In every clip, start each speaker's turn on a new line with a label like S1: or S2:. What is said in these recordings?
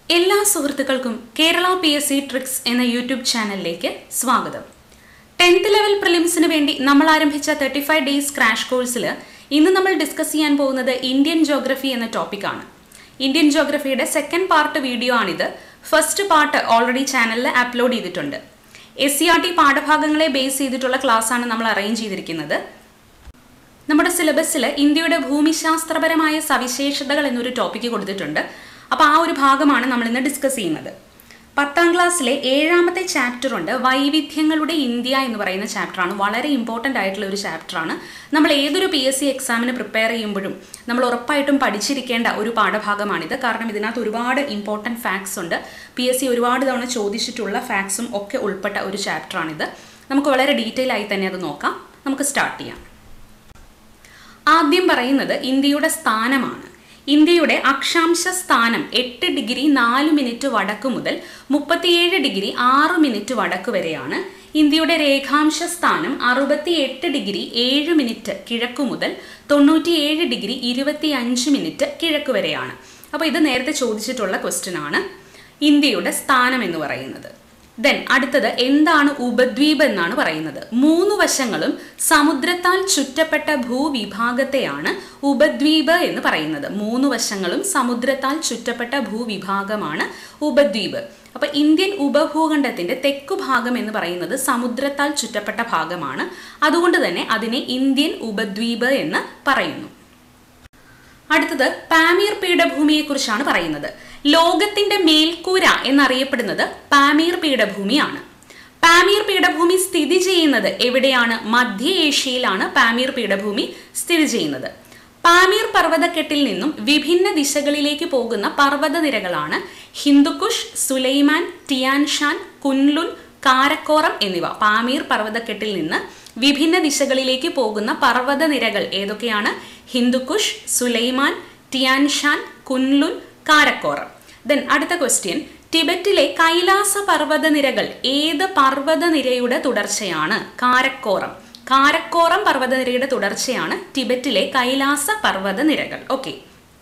S1: എല്ലാ സുഹൃത്തുക്കൾക്കും Kerala P S C tricks എന്ന യൂട്യൂബ് ചാനലിലേക്ക് സ്വാഗതം ടെൻത്ത് ലെവൽ പ്രിലിംസിന് വേണ്ടി നമ്മൾ ആരംഭിച്ച തേർട്ടി ഫൈവ് ഡേയ്സ് ക്രാഷ് കോഴ്സിൽ ഇന്ന് നമ്മൾ ഡിസ്കസ് ചെയ്യാൻ പോകുന്നത് ഇന്ത്യൻ ജോഗ്രഫി എന്ന ടോപ്പിക്കാണ് ഇന്ത്യൻ ജോഗ്രഫിയുടെ സെക്കൻഡ് പാർട്ട് വീഡിയോ ആണിത് ഫസ്റ്റ് പാർട്ട് ഓൾറെഡി ചാനലിൽ അപ്ലോഡ് ചെയ്തിട്ടുണ്ട് എസ് സി ആർ ടി പാഠഭാഗങ്ങളെ ബേസ് ചെയ്തിട്ടുള്ള ക്ലാസ്സാണ് നമ്മൾ അറേഞ്ച് ചെയ്തിരിക്കുന്നത് നമ്മുടെ സിലബസിൽ ഇന്ത്യയുടെ ഭൂമിശാസ്ത്രപരമായ സവിശേഷതകൾ എന്നൊരു ടോപ്പിക്ക് കൊടുത്തിട്ടുണ്ട് അപ്പോൾ ആ ഒരു ഭാഗമാണ് നമ്മൾ ഇന്ന് ഡിസ്കസ് ചെയ്യുന്നത് പത്താം ക്ലാസ്സിലെ ഏഴാമത്തെ ചാപ്റ്റർ ഉണ്ട് വൈവിധ്യങ്ങളുടെ ഇന്ത്യ എന്ന് പറയുന്ന ചാപ്റ്ററാണ് വളരെ ഇമ്പോർട്ടൻ്റ് ആയിട്ടുള്ള ഒരു ചാപ്റ്ററാണ് നമ്മൾ ഏതൊരു പി എസ് സി എക്സാമിന് പ്രിപ്പയർ ചെയ്യുമ്പോഴും നമ്മൾ ഉറപ്പായിട്ടും പഠിച്ചിരിക്കേണ്ട ഒരു പാഠഭാഗമാണിത് കാരണം ഇതിനകത്ത് ഒരുപാട് ഇമ്പോർട്ടൻറ്റ് ഫാക്ട്സ് ഉണ്ട് പി എസ് സി ഒരുപാട് തവണ ചോദിച്ചിട്ടുള്ള ഫാക്ട്സും ഒക്കെ ഉൾപ്പെട്ട ഒരു ചാപ്റ്ററാണിത് നമുക്ക് വളരെ ഡീറ്റെയിൽ ആയി തന്നെ അത് നോക്കാം നമുക്ക് സ്റ്റാർട്ട് ചെയ്യാം ആദ്യം പറയുന്നത് ഇന്ത്യയുടെ സ്ഥാനമാണ് ഇന്ത്യയുടെ അക്ഷാംശ സ്ഥാനം എട്ട് ഡിഗ്രി നാല് മിനിറ്റ് വടക്ക് മുതൽ മുപ്പത്തിയേഴ് ഡിഗ്രി ആറ് മിനിറ്റ് വടക്ക് വരെയാണ് ഇന്ത്യയുടെ രേഖാംശ സ്ഥാനം അറുപത്തി എട്ട് ഡിഗ്രി ഏഴ് മിനിറ്റ് കിഴക്ക് മുതൽ തൊണ്ണൂറ്റിയേഴ് ഡിഗ്രി ഇരുപത്തി അഞ്ച് മിനിറ്റ് കിഴക്ക് വരെയാണ് അപ്പോൾ ഇത് നേരത്തെ ചോദിച്ചിട്ടുള്ള ക്വസ്റ്റ്യൻ ആണ് ഇന്ത്യയുടെ സ്ഥാനം എന്ന് പറയുന്നത് ദെൻ അടുത്തത് എന്താണ് ഉപദ്വീപ് എന്നാണ് പറയുന്നത് മൂന്ന് വശങ്ങളും സമുദ്രത്താൽ ചുറ്റപ്പെട്ട ഭൂവിഭാഗത്തെയാണ് ഉപദ്വീപ് എന്ന് പറയുന്നത് മൂന്ന് വശങ്ങളും സമുദ്രത്താൽ ചുറ്റപ്പെട്ട ഭൂവിഭാഗമാണ് ഉപദ്വീപ് അപ്പൊ ഇന്ത്യൻ ഉപഭൂഖണ്ഡത്തിന്റെ തെക്കു ഭാഗം എന്ന് പറയുന്നത് സമുദ്രത്താൽ ചുറ്റപ്പെട്ട ഭാഗമാണ് അതുകൊണ്ട് തന്നെ അതിനെ ഇന്ത്യൻ ഉപദ്വീപ് എന്ന് പറയുന്നു അടുത്തത് പാമീർ പീഠഭൂമിയെ കുറിച്ചാണ് പറയുന്നത് ലോകത്തിന്റെ മേൽക്കൂര എന്നറിയപ്പെടുന്നത് പാമീർ പീഠഭൂമിയാണ് പാമീർ പീഠഭൂമി സ്ഥിതി ചെയ്യുന്നത് എവിടെയാണ് മധ്യ ഏഷ്യയിലാണ് പാമീർ പീഠഭൂമി സ്ഥിതി ചെയ്യുന്നത് പാമീർ പർവ്വതക്കെട്ടിൽ നിന്നും വിഭിന്ന ദിശകളിലേക്ക് പോകുന്ന പർവ്വതനിരകളാണ് ഹിന്ദുക്കുഷ് സുലൈമാൻ ടിയാൻഷാൻ കുൻലുൻ കാരക്കോറം എന്നിവ പാമീർ പർവ്വതക്കെട്ടിൽ നിന്ന് വിഭിന്ന ദിശകളിലേക്ക് പോകുന്ന പർവ്വതനിരകൾ ഏതൊക്കെയാണ് ഹിന്ദുക്കുഷ് സുലൈമാൻ ടിയാൻഷാൻ കുൻലുൻ കാരക്കോറം ദെൻ അടുത്ത ക്വസ്റ്റ്യൻ ടിബറ്റിലെ കൈലാസ പർവ്വതനിരകൾ ഏത് പർവ്വതനിരയുടെ തുടർച്ചയാണ് കാരക്കോറം കാരക്കോറം പർവ്വതനിരയുടെ തുടർച്ചയാണ് ടിബറ്റിലെ കൈലാസ പർവ്വതനിരകൾ ഓക്കെ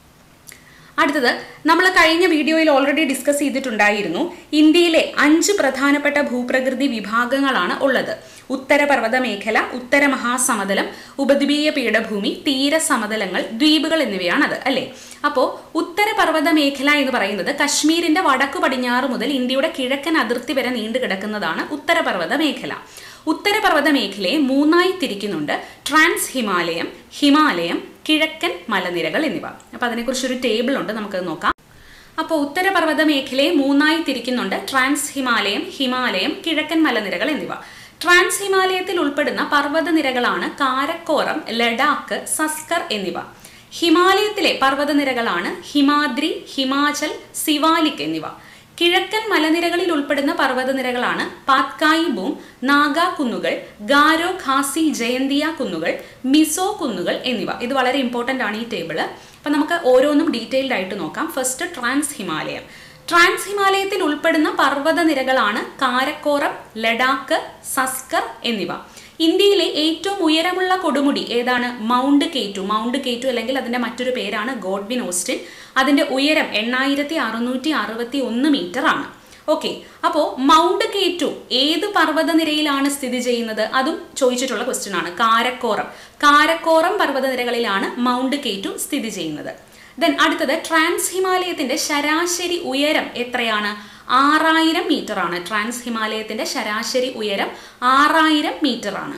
S1: അടുത്തത് നമ്മൾ കഴിഞ്ഞ വീഡിയോയിൽ ഓൾറെഡി ഡിസ്കസ് ചെയ്തിട്ടുണ്ടായിരുന്നു ഇന്ത്യയിലെ അഞ്ച് പ്രധാനപ്പെട്ട ഭൂപ്രകൃതി വിഭാഗങ്ങളാണ് ഉള്ളത് ഉത്തരപർവ്വത മേഖല ഉത്തര മഹാസമതലം ഉപദ്വീപീയ പീഠഭൂമി തീരസമതലങ്ങൾ ദ്വീപുകൾ എന്നിവയാണത് അല്ലേ അപ്പോൾ ഉത്തരപർവ്വത മേഖല എന്ന് പറയുന്നത് കശ്മീരിന്റെ വടക്കു പടിഞ്ഞാറ് മുതൽ ഇന്ത്യയുടെ കിഴക്കൻ അതിർത്തി വരെ നീണ്ടു കിടക്കുന്നതാണ് ഉത്തരപർവ്വത മേഖല ഉത്തരപർവ്വത മേഖലയെ മൂന്നായി തിരിക്കുന്നുണ്ട് ട്രാൻസ് ഹിമാലയം ഹിമാലയം കിഴക്കൻ മലനിരകൾ എന്നിവ അപ്പോൾ അതിനെക്കുറിച്ചൊരു ടേബിൾ ഉണ്ട് നമുക്കത് നോക്കാം അപ്പോൾ ഉത്തരപർവ്വത മേഖലയെ മൂന്നായി തിരിക്കുന്നുണ്ട് ട്രാൻസ് ഹിമാലയം ഹിമാലയം കിഴക്കൻ മലനിരകൾ എന്നിവ ട്രാൻസ് ഹിമാലയത്തിൽ ഉൾപ്പെടുന്ന പർവ്വതനിരകളാണ് കാരക്കോറം ലഡാക്ക് സസ്കർ എന്നിവ ഹിമാലയത്തിലെ പർവ്വതനിരകളാണ് ഹിമാദ്രി ഹിമാചൽ സിവാലിക് എന്നിവ കിഴക്കൻ മലനിരകളിൽ ഉൾപ്പെടുന്ന പർവ്വതനിരകളാണ് പാത്കായി ബൂം നാഗ കുന്നുകൾ ഗാരോ ഖാസി ജയന്തിയ കുന്നുകൾ മിസോ കുന്നുകൾ എന്നിവ ഇത് വളരെ ഇമ്പോർട്ടൻ്റ് ആണ് ഈ ടേബിള് അപ്പം നമുക്ക് ഓരോന്നും ഡീറ്റെയിൽഡ് ആയിട്ട് നോക്കാം ഫസ്റ്റ് ട്രാൻസ് ഹിമാലയം ട്രാൻസ് ഹിമാലയത്തിൽ ഉൾപ്പെടുന്ന പർവ്വതനിരകളാണ് കാരക്കോറം ലഡാക്ക് സസ്കർ എന്നിവ ഇന്ത്യയിലെ ഏറ്റവും ഉയരമുള്ള കൊടുമുടി ഏതാണ് മൗണ്ട് കേറ്റു മൗണ്ട് കേറ്റു അല്ലെങ്കിൽ അതിന്റെ മറ്റൊരു പേരാണ് ഗോഡ്വിൻ ഓസ്റ്റിൻ അതിന്റെ ഉയരം എണ്ണായിരത്തി അറുന്നൂറ്റി അറുപത്തി ഒന്ന് മീറ്റർ ആണ് ഓക്കെ അപ്പോൾ മൗണ്ട് കേറ്റു ഏത് പർവ്വതനിരയിലാണ് സ്ഥിതി ചെയ്യുന്നത് അതും ചോദിച്ചിട്ടുള്ള ക്വസ്റ്റ്യൻ ആണ് കാരക്കോറം കാരക്കോറം പർവ്വതനിരകളിലാണ് മൗണ്ട് കേറ്റു സ്ഥിതി ചെയ്യുന്നത് ദെൻ അടുത്തത് ട്രാൻസ് ഹിമാലയത്തിന്റെ ശരാശരി ഉയരം എത്രയാണ് ആറായിരം മീറ്റർ ആണ് ട്രാൻസ് ഹിമാലയത്തിന്റെ ശരാശരി ഉയരം ആറായിരം മീറ്റർ ആണ്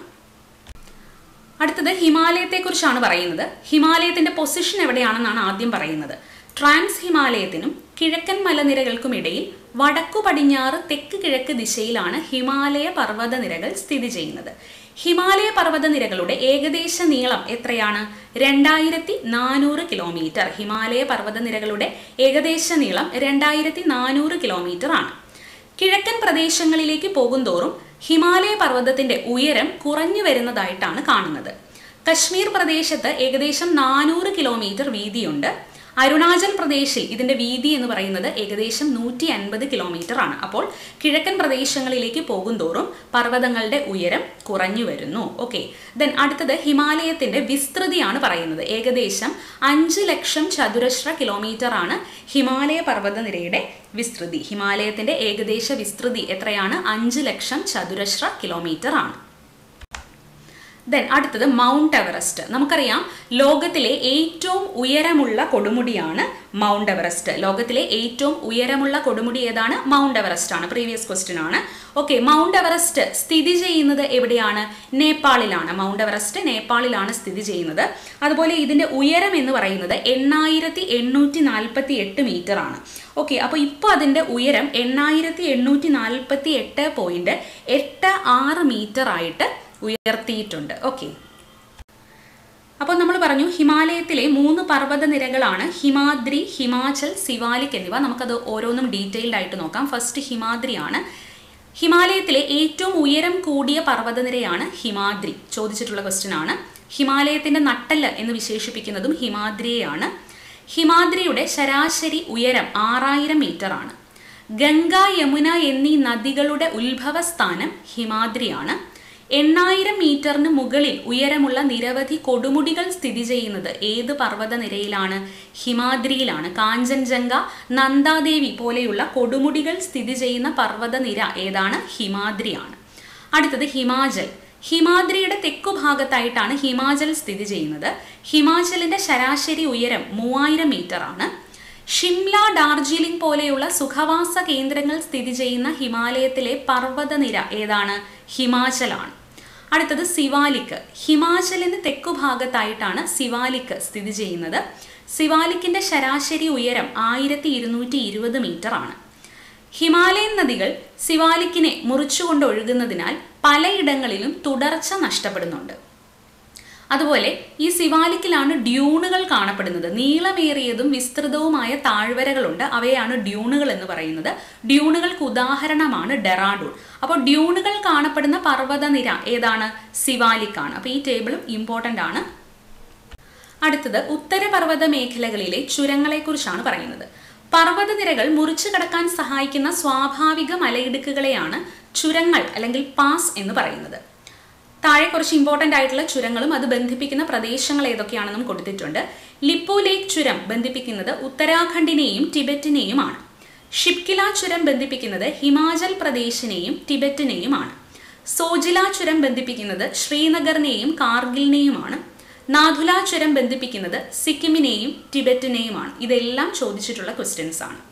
S1: അടുത്തത് ഹിമാലയത്തെക്കുറിച്ചാണ് പറയുന്നത് ഹിമാലയത്തിന്റെ പൊസിഷൻ എവിടെയാണെന്നാണ് ആദ്യം പറയുന്നത് ട്രാൻസ് ഹിമാലയത്തിനും കിഴക്കൻ മലനിരകൾക്കും ഇടയിൽ വടക്കു പടിഞ്ഞാറ് തെക്ക് കിഴക്ക് ദിശയിലാണ് ഹിമാലയ പർവ്വതനിരകൾ സ്ഥിതി ചെയ്യുന്നത് ഹിമാലയ പർവ്വതനിരകളുടെ ഏകദേശ നീളം എത്രയാണ് രണ്ടായിരത്തി നാനൂറ് കിലോമീറ്റർ ഹിമാലയ പർവ്വതനിരകളുടെ ഏകദേശ നീളം രണ്ടായിരത്തി നാനൂറ് കിലോമീറ്റർ ആണ് കിഴക്കൻ പ്രദേശങ്ങളിലേക്ക് പോകുന്തോറും ഹിമാലയ പർവ്വതത്തിന്റെ ഉയരം കുറഞ്ഞു വരുന്നതായിട്ടാണ് കാണുന്നത് കശ്മീർ പ്രദേശത്ത് ഏകദേശം നാനൂറ് കിലോമീറ്റർ വീതിയുണ്ട് അരുണാചൽ പ്രദേശിൽ ഇതിന്റെ വീതി എന്ന് പറയുന്നത് ഏകദേശം നൂറ്റി അൻപത് കിലോമീറ്റർ ആണ് അപ്പോൾ കിഴക്കൻ പ്രദേശങ്ങളിലേക്ക് പോകുന്തോറും പർവ്വതങ്ങളുടെ ഉയരം കുറഞ്ഞു വരുന്നു ഓക്കെ ദെൻ അടുത്തത് ഹിമാലയത്തിന്റെ വിസ്തൃതിയാണ് പറയുന്നത് ഏകദേശം അഞ്ച് ലക്ഷം ചതുരശ്ര കിലോമീറ്റർ ആണ് ഹിമാലയ പർവ്വതനിരയുടെ വിസ്തൃതി ഹിമാലയത്തിന്റെ ഏകദേശ വിസ്തൃതി എത്രയാണ് അഞ്ച് ലക്ഷം ചതുരശ്ര കിലോമീറ്റർ ആണ് ദെൻ അടുത്തത് മൗണ്ട് എവറസ്റ്റ് നമുക്കറിയാം ലോകത്തിലെ ഏറ്റവും ഉയരമുള്ള കൊടുമുടിയാണ് മൗണ്ട് എവറസ്റ്റ് ലോകത്തിലെ ഏറ്റവും ഉയരമുള്ള കൊടുമുടി ഏതാണ് മൗണ്ട് എവറസ്റ്റ് ആണ് പ്രീവിയസ് ക്വസ്റ്റ്യൻ ആണ് ഓക്കെ മൗണ്ട് എവറസ്റ്റ് സ്ഥിതി ചെയ്യുന്നത് എവിടെയാണ് നേപ്പാളിലാണ് മൗണ്ട് എവറസ്റ്റ് നേപ്പാളിലാണ് സ്ഥിതി ചെയ്യുന്നത് അതുപോലെ ഇതിന്റെ ഉയരം എന്ന് പറയുന്നത് എണ്ണായിരത്തി എണ്ണൂറ്റി നാൽപ്പത്തി എട്ട് മീറ്റർ ആണ് ഓക്കെ അപ്പോൾ ഇപ്പോൾ അതിൻ്റെ ഉയരം എണ്ണായിരത്തി എണ്ണൂറ്റി നാൽപ്പത്തി എട്ട് പോയിന്റ് എട്ട് ആറ് മീറ്റർ ആയിട്ട് ഉയർത്തിയിട്ടുണ്ട് ഓക്കെ അപ്പോൾ നമ്മൾ പറഞ്ഞു ഹിമാലയത്തിലെ മൂന്ന് പർവ്വത നിരകളാണ് ഹിമാദ്രി ഹിമാചൽ സിവാലിക് എന്നിവ നമുക്കത് ഓരോന്നും ഡീറ്റെയിൽഡ് ആയിട്ട് നോക്കാം ഫസ്റ്റ് ഹിമാദ്രിയാണ് ഹിമാലയത്തിലെ ഏറ്റവും ഉയരം കൂടിയ പർവ്വതനിരയാണ് ഹിമാദ്രി ചോദിച്ചിട്ടുള്ള ക്വസ്റ്റ്യൻ ആണ് ഹിമാലയത്തിന്റെ നട്ടല് എന്ന് വിശേഷിപ്പിക്കുന്നതും ഹിമാദ്രിയെയാണ് ഹിമാദ്രിയുടെ ശരാശരി ഉയരം ആറായിരം മീറ്റർ ആണ് ഗംഗ യമുന എന്നീ നദികളുടെ ഉത്ഭവസ്ഥാനം ഹിമാദ്രിയാണ് എണ്ണായിരം മീറ്ററിന് മുകളിൽ ഉയരമുള്ള നിരവധി കൊടുമുടികൾ സ്ഥിതി ചെയ്യുന്നത് ഏത് പർവ്വതനിരയിലാണ് ഹിമാദ്രിയിലാണ് കാഞ്ചൻജംഗ നന്ദാദേവി പോലെയുള്ള കൊടുമുടികൾ സ്ഥിതി ചെയ്യുന്ന പർവ്വതനിര ഏതാണ് ഹിമാദ്രിയാണ് അടുത്തത് ഹിമാചൽ ഹിമാദ്രിയുടെ തെക്കു ഭാഗത്തായിട്ടാണ് ഹിമാചൽ സ്ഥിതി ചെയ്യുന്നത് ഹിമാചലിന്റെ ശരാശരി ഉയരം മൂവായിരം മീറ്റർ ആണ് ഷിംല ഡാർജിലിംഗ് പോലെയുള്ള സുഖവാസ കേന്ദ്രങ്ങൾ സ്ഥിതി ചെയ്യുന്ന ഹിമാലയത്തിലെ പർവ്വതനിര ഏതാണ് ഹിമാചലാണ് അടുത്തത് സിവാലിക് ഹിമാചലിന് തെക്കു ഭാഗത്തായിട്ടാണ് സിവാലിക് സ്ഥിതി ചെയ്യുന്നത് സിവാലിക്കിന്റെ ശരാശരി ഉയരം ആയിരത്തി ഇരുന്നൂറ്റി ഇരുപത് മീറ്റർ ആണ് ഹിമാലയൻ നദികൾ സിവാലിക്കിനെ മുറിച്ചുകൊണ്ട് ഒഴുകുന്നതിനാൽ പലയിടങ്ങളിലും തുടർച്ച നഷ്ടപ്പെടുന്നുണ്ട് അതുപോലെ ഈ സിവാലിക്കിലാണ് ഡ്യൂണുകൾ കാണപ്പെടുന്നത് നീളമേറിയതും വിസ്തൃതവുമായ താഴ്വരകളുണ്ട് അവയാണ് ഡ്യൂണുകൾ എന്ന് പറയുന്നത് ഡ്യൂണുകൾക്ക് ഉദാഹരണമാണ് ഡെറാഡൂൺ അപ്പോൾ ഡ്യൂണുകൾ കാണപ്പെടുന്ന പർവ്വതനിര ഏതാണ് സിവാലിക്കാണ് അപ്പോൾ ഈ ടേബിളും ഇമ്പോർട്ടൻ്റ് ആണ് അടുത്തത് ഉത്തരപർവ്വത മേഖലകളിലെ ചുരങ്ങളെക്കുറിച്ചാണ് പറയുന്നത് പർവ്വതനിരകൾ മുറിച്ചു കടക്കാൻ സഹായിക്കുന്ന സ്വാഭാവിക മലയിടുക്കുകളെയാണ് ചുരങ്ങൾ അല്ലെങ്കിൽ പാസ് എന്ന് പറയുന്നത് താഴെ കുറച്ച് ഇമ്പോർട്ടൻ്റ് ആയിട്ടുള്ള ചുരങ്ങളും അത് ബന്ധിപ്പിക്കുന്ന പ്രദേശങ്ങൾ ഏതൊക്കെയാണെന്നും കൊടുത്തിട്ടുണ്ട് ലിപ്പു ലേക്ക് ചുരം ബന്ധിപ്പിക്കുന്നത് ഉത്തരാഖണ്ഡിനെയും ടിബറ്റിനെയുമാണ് ഷിപ്കില ചുരം ബന്ധിപ്പിക്കുന്നത് ഹിമാചൽ പ്രദേശിനെയും ടിബറ്റിനെയുമാണ് സോജില ചുരം ബന്ധിപ്പിക്കുന്നത് ശ്രീനഗറിനെയും കാർഗിലിനെയുമാണ് നാഥുല ചുരം ബന്ധിപ്പിക്കുന്നത് സിക്കിമിനെയും ടിബറ്റിനെയുമാണ് ഇതെല്ലാം ചോദിച്ചിട്ടുള്ള ക്വസ്റ്റ്യൻസ് ആണ്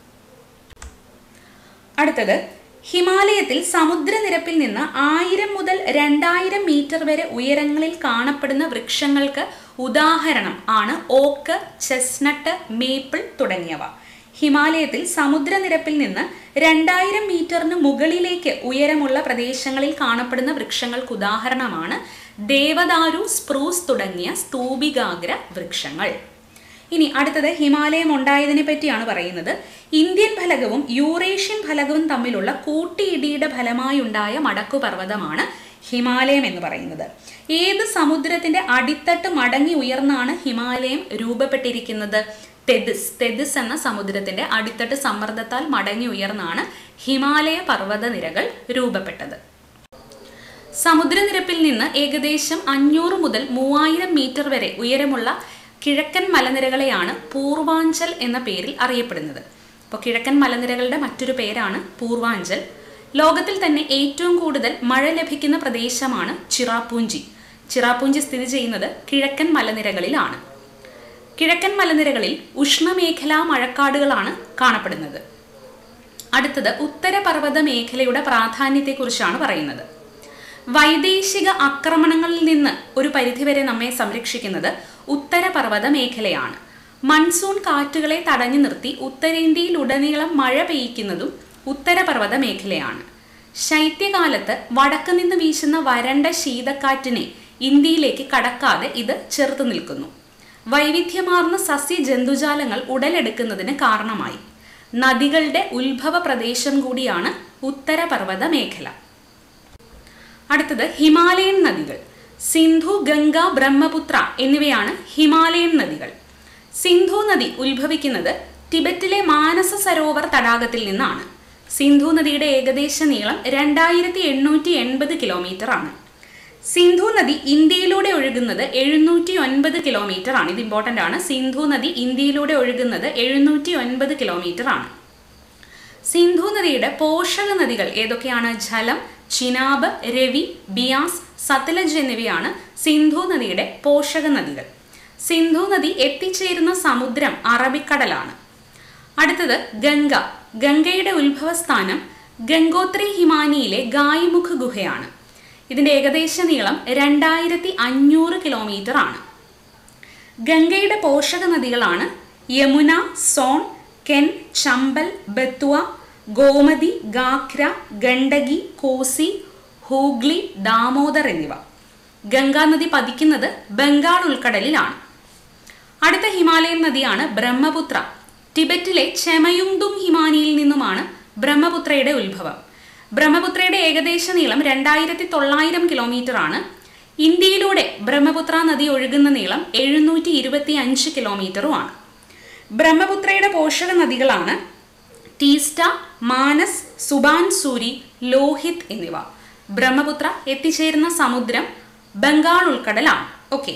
S1: അടുത്തത് ഹിമാലയത്തിൽ സമുദ്രനിരപ്പിൽ നിന്ന് ആയിരം മുതൽ രണ്ടായിരം മീറ്റർ വരെ ഉയരങ്ങളിൽ കാണപ്പെടുന്ന വൃക്ഷങ്ങൾക്ക് ഉദാഹരണം ആണ് ഓക്ക് ചെസ്നട്ട് മേപ്പിൾ തുടങ്ങിയവ ഹിമാലയത്തിൽ സമുദ്രനിരപ്പിൽ നിന്ന് രണ്ടായിരം മീറ്ററിന് മുകളിലേക്ക് ഉയരമുള്ള പ്രദേശങ്ങളിൽ കാണപ്പെടുന്ന വൃക്ഷങ്ങൾക്ക് ഉദാഹരണമാണ് ദേവദാരു സ്പ്രൂസ് തുടങ്ങിയ സ്തൂപികാഗ്ര വൃക്ഷങ്ങൾ ഇനി അടുത്തത് ഹിമാലയം ഉണ്ടായതിനെ പറ്റിയാണ് പറയുന്നത് ഇന്ത്യൻ ഫലകവും യൂറേഷ്യൻ ഫലകവും തമ്മിലുള്ള കൂട്ടിയിടിയുടെ ഫലമായുണ്ടായ മടക്കുപർവ്വതമാണ് ഹിമാലയം എന്ന് പറയുന്നത് ഏത് സമുദ്രത്തിന്റെ അടിത്തട്ട് മടങ്ങി ഉയർന്നാണ് ഹിമാലയം രൂപപ്പെട്ടിരിക്കുന്നത് തെദിസ് തെദിസ് എന്ന സമുദ്രത്തിന്റെ അടിത്തട്ട് സമ്മർദ്ദത്താൽ മടങ്ങി ഉയർന്നാണ് ഹിമാലയ പർവ്വത നിരകൾ രൂപപ്പെട്ടത് സമുദ്രനിരപ്പിൽ നിന്ന് ഏകദേശം അഞ്ഞൂറ് മുതൽ മൂവായിരം മീറ്റർ വരെ ഉയരമുള്ള കിഴക്കൻ മലനിരകളെയാണ് പൂർവാഞ്ചൽ എന്ന പേരിൽ അറിയപ്പെടുന്നത് അപ്പോൾ കിഴക്കൻ മലനിരകളുടെ മറ്റൊരു പേരാണ് പൂർവാഞ്ചൽ ലോകത്തിൽ തന്നെ ഏറ്റവും കൂടുതൽ മഴ ലഭിക്കുന്ന പ്രദേശമാണ് ചിറാപ്പൂഞ്ചി ചിറാപ്പൂഞ്ചി സ്ഥിതി ചെയ്യുന്നത് കിഴക്കൻ മലനിരകളിലാണ് കിഴക്കൻ മലനിരകളിൽ ഉഷ്ണമേഖലാ മഴക്കാടുകളാണ് കാണപ്പെടുന്നത് അടുത്തത് ഉത്തരപർവ്വത മേഖലയുടെ പ്രാധാന്യത്തെക്കുറിച്ചാണ് പറയുന്നത് വൈദേശിക ആക്രമണങ്ങളിൽ നിന്ന് ഒരു പരിധിവരെ നമ്മെ സംരക്ഷിക്കുന്നത് ഉത്തരപർവ്വത മേഖലയാണ് മൺസൂൺ കാറ്റുകളെ തടഞ്ഞു നിർത്തി ഉത്തരേന്ത്യയിലുടനീളം മഴ പെയ്യ്ക്കുന്നതും ഉത്തരപർവ്വത മേഖലയാണ് ശൈത്യകാലത്ത് വടക്ക് നിന്ന് വീശുന്ന വരണ്ട ശീതക്കാറ്റിനെ ഇന്ത്യയിലേക്ക് കടക്കാതെ ഇത് ചെറുത്തു നിൽക്കുന്നു വൈവിധ്യമാർന്ന സസ്യ ജന്തുജാലങ്ങൾ ഉടലെടുക്കുന്നതിന് കാരണമായി നദികളുടെ ഉത്ഭവ പ്രദേശം കൂടിയാണ് ഉത്തരപർവ്വത മേഖല അടുത്തത് ഹിമാലയൻ നദികൾ സിന്ധു ഗംഗ ബ്രഹ്മപുത്ര എന്നിവയാണ് ഹിമാലയൻ നദികൾ സിന്ധു നദി ഉത്ഭവിക്കുന്നത് ടിബറ്റിലെ മാനസ സരോവർ തടാകത്തിൽ നിന്നാണ് സിന്ധു നദിയുടെ ഏകദേശ നീളം രണ്ടായിരത്തി എണ്ണൂറ്റി എൺപത് കിലോമീറ്റർ ആണ് സിന്ധു നദി ഇന്ത്യയിലൂടെ ഒഴുകുന്നത് എഴുന്നൂറ്റി ഒൻപത് കിലോമീറ്റർ ആണ് ഇത് ഇമ്പോർട്ടൻ്റ് ആണ് സിന്ധു നദി ഇന്ത്യയിലൂടെ ഒഴുകുന്നത് എഴുന്നൂറ്റി ഒൻപത് കിലോമീറ്റർ ആണ് സിന്ധു നദിയുടെ പോഷക നദികൾ ഏതൊക്കെയാണ് ജലം ചിനാബ് രവി ബിയാസ് സത്ലജ് എന്നിവയാണ് സിന്ധു നദിയുടെ പോഷക നദികൾ സിന്ധു നദി എത്തിച്ചേരുന്ന സമുദ്രം അറബിക്കടലാണ് അടുത്തത് ഗംഗ ഗംഗയുടെ ഉത്ഭവസ്ഥാനം ഗംഗോത്രി ഹിമാനിയിലെ ഗായ്മുഖ് ഗുഹയാണ് ഇതിന്റെ ഏകദേശ നീളം രണ്ടായിരത്തി അഞ്ഞൂറ് കിലോമീറ്റർ ആണ് ഗംഗയുടെ പോഷക നദികളാണ് യമുന സോൺ കെൻ ചമ്പൽ ബത്വ ഗോമതി ഗാഖ്ര ഗണ്ഡകി കോസി ഹൂഗ്ലി ദാമോദർ എന്നിവ ഗംഗാ നദി പതിക്കുന്നത് ബംഗാൾ ഉൾക്കടലിലാണ് അടുത്ത ഹിമാലയൻ നദിയാണ് ബ്രഹ്മപുത്ര ടിബറ്റിലെ ചെമയുങ്തുങ് ഹിമാനിയിൽ നിന്നുമാണ് ബ്രഹ്മപുത്രയുടെ ഉത്ഭവം ബ്രഹ്മപുത്രയുടെ ഏകദേശ നീളം രണ്ടായിരത്തി തൊള്ളായിരം കിലോമീറ്റർ ആണ് ഇന്ത്യയിലൂടെ ബ്രഹ്മപുത്ര നദി ഒഴുകുന്ന നീളം എഴുന്നൂറ്റി ഇരുപത്തി അഞ്ച് കിലോമീറ്ററുമാണ് ബ്രഹ്മപുത്രയുടെ പോഷക നദികളാണ് ടീസ്റ്റ മാനസ് സുബാൻസൂരി ലോഹിത് എന്നിവ ബ്രഹ്മപുത്ര എത്തിച്ചേരുന്ന സമുദ്രം ബംഗാൾ ഉൾക്കടലാണ് ഓക്കെ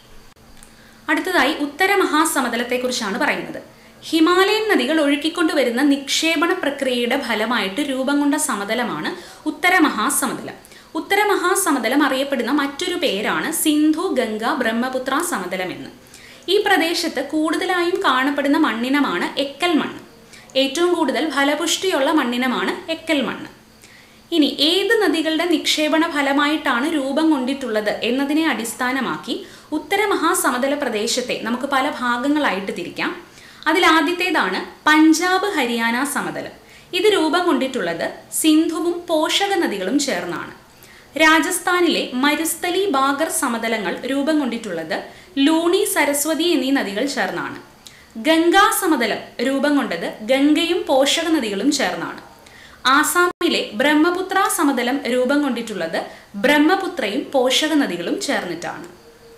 S1: അടുത്തതായി ഉത്തര മഹാസമതലത്തെക്കുറിച്ചാണ് പറയുന്നത് ഹിമാലയൻ നദികൾ ഒഴുക്കിക്കൊണ്ടുവരുന്ന നിക്ഷേപണ പ്രക്രിയയുടെ ഫലമായിട്ട് രൂപം കൊണ്ട സമതലമാണ് ഉത്തര മഹാസമതലം ഉത്തര മഹാസമതലം അറിയപ്പെടുന്ന മറ്റൊരു പേരാണ് സിന്ധു ഗംഗ ബ്രഹ്മപുത്ര സമതലം എന്ന് ഈ പ്രദേശത്ത് കൂടുതലായും കാണപ്പെടുന്ന മണ്ണിനമാണ് എക്കൽ മണ്ണ് ഏറ്റവും കൂടുതൽ ഫലപുഷ്ടിയുള്ള മണ്ണിനമാണ് എക്കൽ മണ്ണ് ഇനി ഏത് നദികളുടെ നിക്ഷേപണ ഫലമായിട്ടാണ് രൂപം കൊണ്ടിട്ടുള്ളത് എന്നതിനെ അടിസ്ഥാനമാക്കി ഉത്തര മഹാസമതല പ്രദേശത്തെ നമുക്ക് പല ഭാഗങ്ങളായിട്ട് തിരിക്കാം അതിൽ ആദ്യത്തേതാണ് പഞ്ചാബ് ഹരിയാന സമതലം ഇത് രൂപം കൊണ്ടിട്ടുള്ളത് സിന്ധുവും പോഷക നദികളും ചേർന്നാണ് രാജസ്ഥാനിലെ മരുസ്ഥലി ബാഗർ സമതലങ്ങൾ രൂപം കൊണ്ടിട്ടുള്ളത് ലൂണി സരസ്വതി എന്നീ നദികൾ ചേർന്നാണ് ഗംഗാ സമതലം രൂപം കൊണ്ടത് ഗംഗയും പോഷക നദികളും ചേർന്നാണ് ആസാമിലെ ബ്രഹ്മപുത്ര സമതലം രൂപം കൊണ്ടിട്ടുള്ളത് ബ്രഹ്മപുത്രയും പോഷക നദികളും ചേർന്നിട്ടാണ്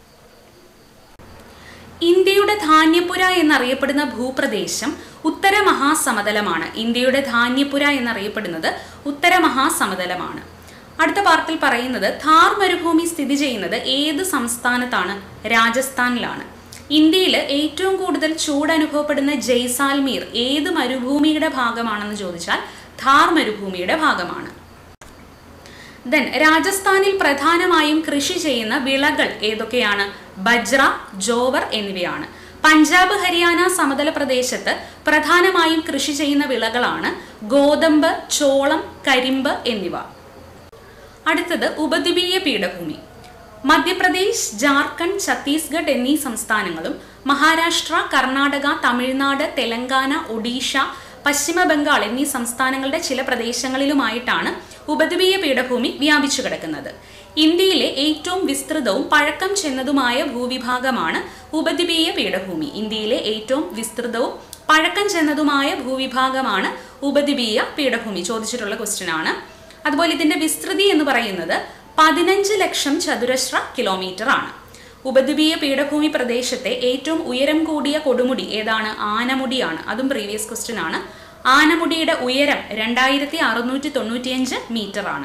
S1: ഇന്ത്യയുടെ ധാന്യപുര എന്നറിയപ്പെടുന്ന ഭൂപ്രദേശം ഉത്തര മഹാസമതലമാണ് ഇന്ത്യയുടെ ധാന്യപുര എന്നറിയപ്പെടുന്നത് ഉത്തര മഹാസമതലമാണ് അടുത്ത പാർട്ടിൽ പറയുന്നത് ഥാർ മരുഭൂമി സ്ഥിതി ചെയ്യുന്നത് ഏത് സംസ്ഥാനത്താണ് രാജസ്ഥാനിലാണ് ഇന്ത്യയിൽ ഏറ്റവും കൂടുതൽ ചൂട് അനുഭവപ്പെടുന്ന ജയ്സാൽമീർ ഏത് മരുഭൂമിയുടെ ഭാഗമാണെന്ന് ചോദിച്ചാൽ ഥാർ മരുഭൂമിയുടെ ഭാഗമാണ് ദെൻ രാജസ്ഥാനിൽ പ്രധാനമായും കൃഷി ചെയ്യുന്ന വിളകൾ ഏതൊക്കെയാണ് ബജ്ര ജോവർ എന്നിവയാണ് പഞ്ചാബ് ഹരിയാന സമതല പ്രദേശത്ത് പ്രധാനമായും കൃഷി ചെയ്യുന്ന വിളകളാണ് ഗോതമ്പ് ചോളം കരിമ്പ് എന്നിവ അടുത്തത് ഉപദ്വീപീയ പീഠഭൂമി മധ്യപ്രദേശ് ജാർഖണ്ഡ് ഛത്തീസ്ഗഡ് എന്നീ സംസ്ഥാനങ്ങളും മഹാരാഷ്ട്ര കർണാടക തമിഴ്നാട് തെലങ്കാന ഒഡീഷ പശ്ചിമ ബംഗാൾ എന്നീ സംസ്ഥാനങ്ങളുടെ ചില പ്രദേശങ്ങളിലുമായിട്ടാണ് ഉപദ്വീപീയ പീഠഭൂമി വ്യാപിച്ചു കിടക്കുന്നത് ഇന്ത്യയിലെ ഏറ്റവും വിസ്തൃതവും പഴക്കം ചെന്നതുമായ ഭൂവിഭാഗമാണ് ഉപദ്വീപീയ പീഠഭൂമി ഇന്ത്യയിലെ ഏറ്റവും വിസ്തൃതവും പഴക്കം ചെന്നതുമായ ഭൂവിഭാഗമാണ് ഉപദ്വീപീയ പീഠഭൂമി ചോദിച്ചിട്ടുള്ള ക്വസ്റ്റ്യൻ ആണ് അതുപോലെ ഇതിന്റെ വിസ്തൃതി എന്ന് പറയുന്നത് പതിനഞ്ച് ലക്ഷം ചതുരശ്ര കിലോമീറ്റർ ആണ് ഉപദ്വീപീയ പീഠഭൂമി പ്രദേശത്തെ ഏറ്റവും ഉയരം കൂടിയ കൊടുമുടി ഏതാണ് ആനമുടിയാണ് അതും പ്രീവിയസ് ക്വസ്റ്റ്യൻ ആണ് ആനമുടിയുടെ ഉയരം രണ്ടായിരത്തി അറുന്നൂറ്റി തൊണ്ണൂറ്റിയഞ്ച് മീറ്റർ ആണ്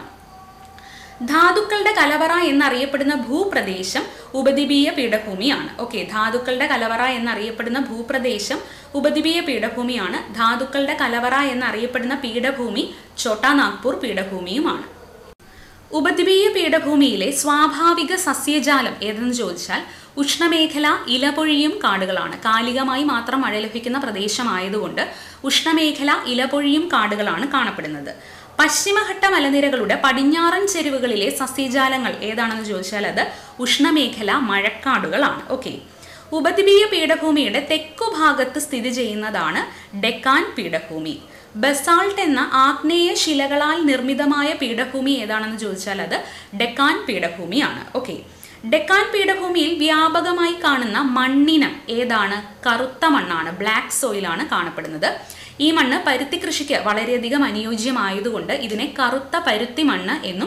S1: ധാതുക്കളുടെ കലവറ എന്നറിയപ്പെടുന്ന ഭൂപ്രദേശം ഉപദ്വീപീയ പീഠഭൂമിയാണ് ഓക്കെ ധാതുക്കളുടെ കലവറ എന്നറിയപ്പെടുന്ന ഭൂപ്രദേശം ഉപദ്വീപീയ പീഠഭൂമിയാണ് ധാതുക്കളുടെ കലവറ എന്നറിയപ്പെടുന്ന പീഠഭൂമി ഛോട്ടാ നാഗ്പൂർ പീഠഭൂമിയുമാണ് ഉപദ്വീപീയ പീഠഭൂമിയിലെ സ്വാഭാവിക സസ്യജാലം ഏതെന്ന് ചോദിച്ചാൽ ഉഷ്ണമേഖല ഇലപൊഴിയും കാടുകളാണ് കാലികമായി മാത്രം മഴ ലഭിക്കുന്ന പ്രദേശമായതുകൊണ്ട് ഉഷ്ണമേഖല ഇലപൊഴിയും കാടുകളാണ് കാണപ്പെടുന്നത് പശ്ചിമഘട്ട മലനിരകളുടെ പടിഞ്ഞാറൻ ചെരുവുകളിലെ സസ്യജാലങ്ങൾ ഏതാണെന്ന് ചോദിച്ചാൽ അത് ഉഷ്ണമേഖല മഴക്കാടുകളാണ് ഓക്കെ ഉപദ്വീപീയ പീഠഭൂമിയുടെ തെക്കു ഭാഗത്ത് സ്ഥിതി ചെയ്യുന്നതാണ് ഡെക്കാൻ പീഠഭൂമി ബസാൾട്ട് എന്ന ആഗ്നേയ ശിലകളാൽ നിർമ്മിതമായ പീഠഭൂമി ഏതാണെന്ന് ചോദിച്ചാൽ അത് ഡെക്കാൻ പീഠഭൂമിയാണ് ഓക്കെ ഡെക്കാൻ പീഠഭൂമിയിൽ വ്യാപകമായി കാണുന്ന മണ്ണിനം ഏതാണ് കറുത്ത മണ്ണാണ് ബ്ലാക്ക് സോയിലാണ് കാണപ്പെടുന്നത് ഈ മണ്ണ് പരുത്തി കൃഷിക്ക് വളരെയധികം അനുയോജ്യമായതുകൊണ്ട് ഇതിനെ കറുത്ത പരുത്തി മണ്ണ് എന്നും